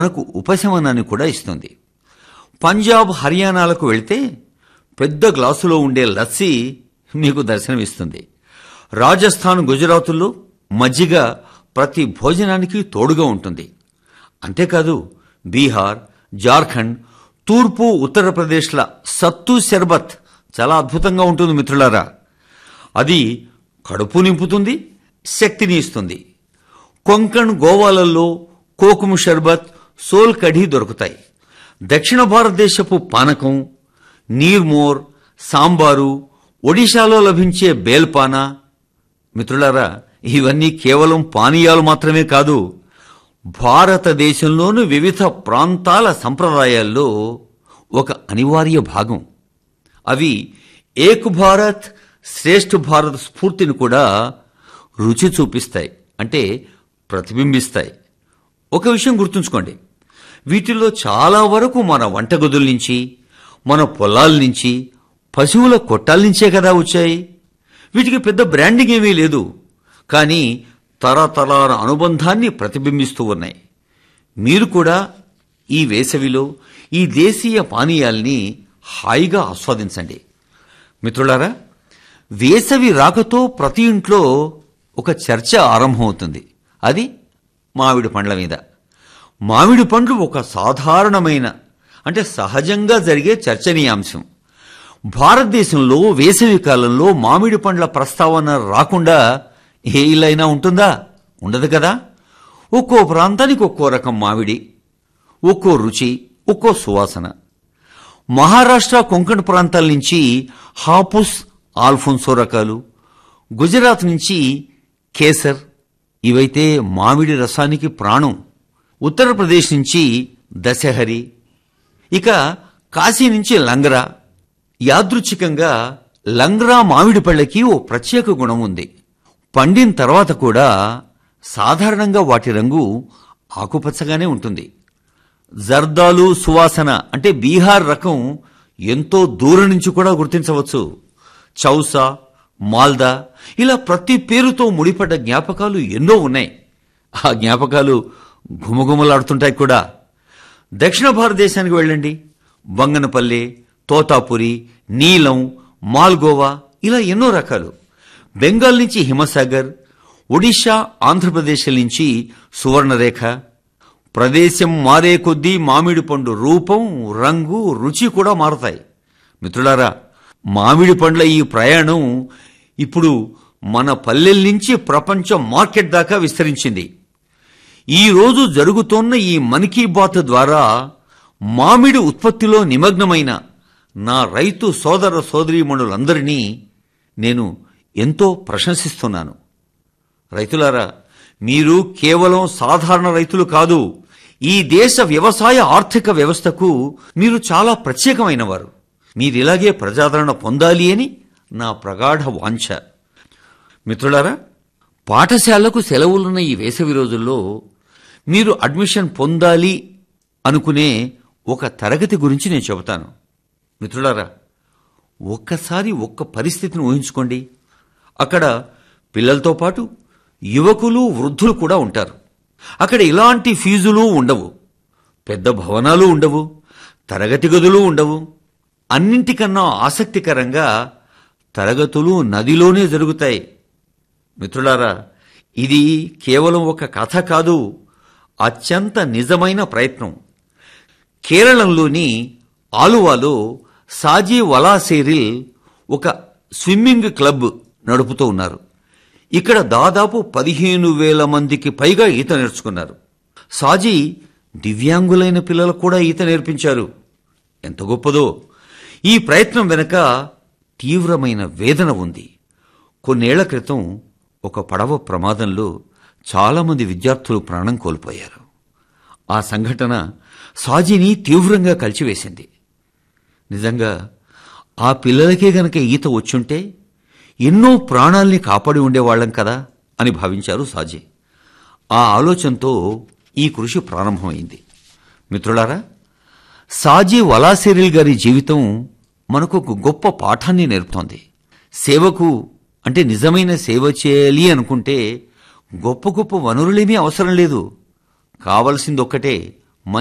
మనకు ఉపశమనాన్ని కూడా ఇస్తుంది పంజాబ్ హర్యానాలకు వెళితే పెద్ద గ్లాసులో ఉండే లస్సీ మీకు దర్శనమిస్తుంది రాజస్థాన్ గుజరాతుల్లో మజ్జిగ ప్రతి భోజనానికి తోడుగా ఉంటుంది అంతేకాదు బీహార్ జార్ఖండ్ తూర్పు ఉత్తరప్రదేశ్ల సత్తు శర్బత్ చాలా అద్భుతంగా ఉంటుంది మిత్రులారా అది కడుపు నింపుతుంది శక్తిని ఇస్తుంది కొంకణ్ గోవాలలో కోకుము షర్బత్ సోల్ కఢీ దొరుకుతాయి దక్షిణ భారతదేశపు పానకం నీర్మోర్ సాంబారు ఒడిశాలో లభించే బేల్పానా మిత్రులారా ఇవన్నీ కేవలం పానీయాలు మాత్రమే కాదు భారతదేశంలోని వివిధ ప్రాంతాల సంప్రదాయాల్లో ఒక అనివార్య భాగం అవి ఏక్ భారత్ శ్రేష్ఠ భారత్ స్ఫూర్తిని కూడా రుచి చూపిస్తాయి అంటే ప్రతిబింబిస్తాయి ఒక విషయం గుర్తుంచుకోండి వీటిల్లో చాలా వరకు మన వంటగదుల నుంచి మన పొలాల నుంచి పశువుల కొట్టాల నుంచే కదా వచ్చాయి వీటికి పెద్ద బ్రాండింగ్ ఏమీ లేదు కానీ తరతరాల అనుబంధాన్ని ప్రతిబింబిస్తూ ఉన్నాయి మీరు కూడా ఈ వేసవిలో ఈ దేశీయ పానీయాల్ని హాయిగా ఆస్వాదించండి మిత్రులారా వేసవి రాకతో ప్రతి ఇంట్లో ఒక చర్చ ఆరంభమవుతుంది అది మామిడి పండ్ల మీద మామిడి పండ్లు ఒక సాధారణమైన అంటే సహజంగా జరిగే చర్చనీయాంశం భారతదేశంలో వేసవి కాలంలో మామిడి పండ్ల ప్రస్తావన రాకుండా ఏ ఇల్లైనా ఉంటుందా ఉండదు కదా ఒక్కో ప్రాంతానికి ఒక్కో రకం మామిడి ఒక్కో రుచి ఒక్కో సువాసన మహారాష్ట్ర కొంకణ్ ప్రాంతాల నుంచి హాపుస్ ఆల్ఫోన్సో రకాలు గుజరాత్ నుంచి కేసర్ ఇవైతే మామిడి రసానికి ప్రాణం ఉత్తరప్రదేశ్ నుంచి దశహరి ఇక కాశీ నుంచి లంగరా యాదృచ్ఛికంగా లంగ్రా మామిడి పళ్ళకి ఓ ప్రత్యేక గుణం ఉంది పండిన తర్వాత కూడా సాధారణంగా వాటి రంగు ఆకుపచ్చగానే ఉంటుంది జర్దాలు సువాసన అంటే బీహార్ రకం ఎంతో దూరం నుంచి కూడా గుర్తించవచ్చు చౌసా మాల్దా ఇలా ప్రతి పేరుతో ముడిపడ్డ జ్ఞాపకాలు ఎన్నో ఉన్నాయి ఆ జ్ఞాపకాలు ఘుమఘుమలాడుతుంటాయి కూడా దక్షిణ భారతదేశానికి వెళ్ళండి బంగనపల్లి తోతాపురి నీలం మాల్గోవా ఇలా ఎన్నో రకాలు బెంగాల్ నుంచి హిమసాగర్ ఒడిషా ఆంధ్రప్రదేశ్ నుంచి సువర్ణరేఖ ప్రదేశం మారే కొద్దీ మామిడి పండు రూపం రంగు రుచి కూడా మారతాయి మిత్రులారా మామిడి పండ్ల ఈ ప్రయాణం ఇప్పుడు మన పల్లెల నుంచి ప్రపంచ మార్కెట్ దాకా విస్తరించింది ఈ రోజు జరుగుతోన్న ఈ మన్ కీ బాత్ ద్వారా మామిడి ఉత్పత్తిలో నిమగ్నమైన నా రైతు సోదర సోదరీమణులందరినీ నేను ఎంతో ప్రశంసిస్తున్నాను రైతులారా మీరు కేవలం సాధారణ రైతులు కాదు ఈ దేశ వ్యవసాయ ఆర్థిక వ్యవస్థకు మీరు చాలా ప్రత్యేకమైన వారు మీరిలాగే ప్రజాదరణ పొందాలి అని నా ప్రగాఢ వాంఛ మిత్రులారా పాఠశాలకు సెలవులున్న ఈ వేసవి రోజుల్లో మీరు అడ్మిషన్ పొందాలి అనుకునే ఒక తరగతి గురించి నేను చెబుతాను మిత్రులారా ఒక్కసారి ఒక్క పరిస్థితిని ఊహించుకోండి అక్కడ పిల్లలతో పాటు యువకులు వృద్ధులు కూడా ఉంటారు అక్కడ ఇలాంటి ఫీజులు ఉండవు పెద్ద భవనాలు ఉండవు తరగతి గదులు ఉండవు అన్నింటికన్నా ఆసక్తికరంగా తరగతులు నదిలోనే జరుగుతాయి మిత్రులారా ఇది కేవలం ఒక కథ కాదు అత్యంత నిజమైన ప్రయత్నం కేరళంలోని ఆలువాలో సాజీ వలాసేరిల్ ఒక స్విమ్మింగ్ క్లబ్ నడుపుతూ ఉన్నారు ఇక్కడ దాదాపు పదిహేను వేల మందికి పైగా ఈత నేర్చుకున్నారు సాజీ దివ్యాంగులైన పిల్లలకు కూడా ఈత నేర్పించారు ఎంత గొప్పదో ఈ ప్రయత్నం వెనుక తీవ్రమైన వేదన ఉంది కొన్నేళ్ల క్రితం ఒక పడవ ప్రమాదంలో చాలామంది విద్యార్థులు ప్రాణం కోల్పోయారు ఆ సంఘటన సాజీని తీవ్రంగా కలిచివేసింది నిజంగా ఆ పిల్లలకే గనక ఈత వచ్చుంటే ఎన్నో ప్రాణాల్ని కాపాడి ఉండేవాళ్లం కదా అని భావించారు సాజీ ఆ ఆలోచనతో ఈ కృషి ప్రారంభమైంది మిత్రులారా సాజీ వలాసిరిల్ గారి జీవితం మనకు ఒక గొప్ప పాఠాన్ని నేర్పుతోంది సేవకు అంటే నిజమైన సేవ చేయాలి అనుకుంటే గొప్ప గొప్ప వనరులేమీ అవసరం లేదు కావలసిందొక్కటే